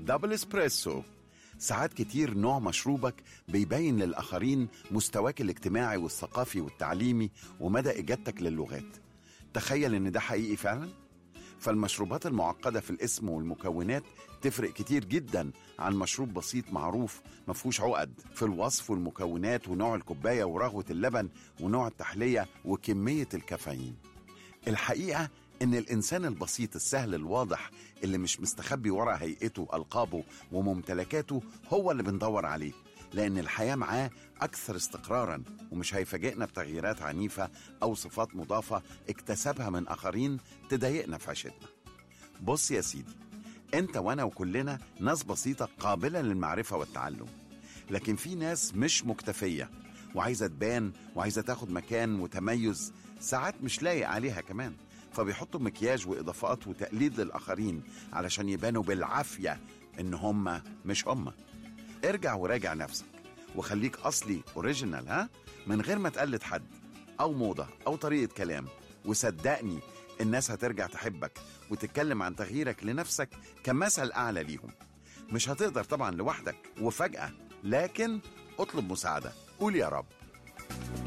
دبل اسبريسو ساعات كتير نوع مشروبك بيبين للآخرين مستواك الاجتماعي والثقافي والتعليمي ومدى إجادتك للغات تخيل إن ده حقيقي فعلا؟ فالمشروبات المعقدة في الاسم والمكونات تفرق كتير جدا عن مشروب بسيط معروف مفهوش عقد في الوصف والمكونات ونوع الكوباية ورغوة اللبن ونوع التحلية وكمية الكافيين الحقيقة إن الإنسان البسيط السهل الواضح اللي مش مستخبي ورا هيئته ألقابه وممتلكاته هو اللي بندور عليه لأن الحياة معاه أكثر استقرارا ومش هيفاجئنا بتغييرات عنيفة أو صفات مضافة اكتسبها من آخرين تضايقنا في عيشتنا بص يا سيدي أنت وأنا وكلنا ناس بسيطة قابلة للمعرفة والتعلم لكن في ناس مش مكتفية وعايزة تبان وعايزة تاخد مكان وتميز ساعات مش لايق عليها كمان فبيحطوا مكياج وإضافات وتقليد للآخرين علشان يبانوا بالعافية إن هم مش هم ارجع وراجع نفسك وخليك أصلي أوريجينال ها من غير ما تقلد حد أو موضة أو طريقة كلام وصدقني الناس هترجع تحبك وتتكلم عن تغييرك لنفسك كمثل أعلى ليهم مش هتقدر طبعا لوحدك وفجأة لكن اطلب مساعدة قول يا رب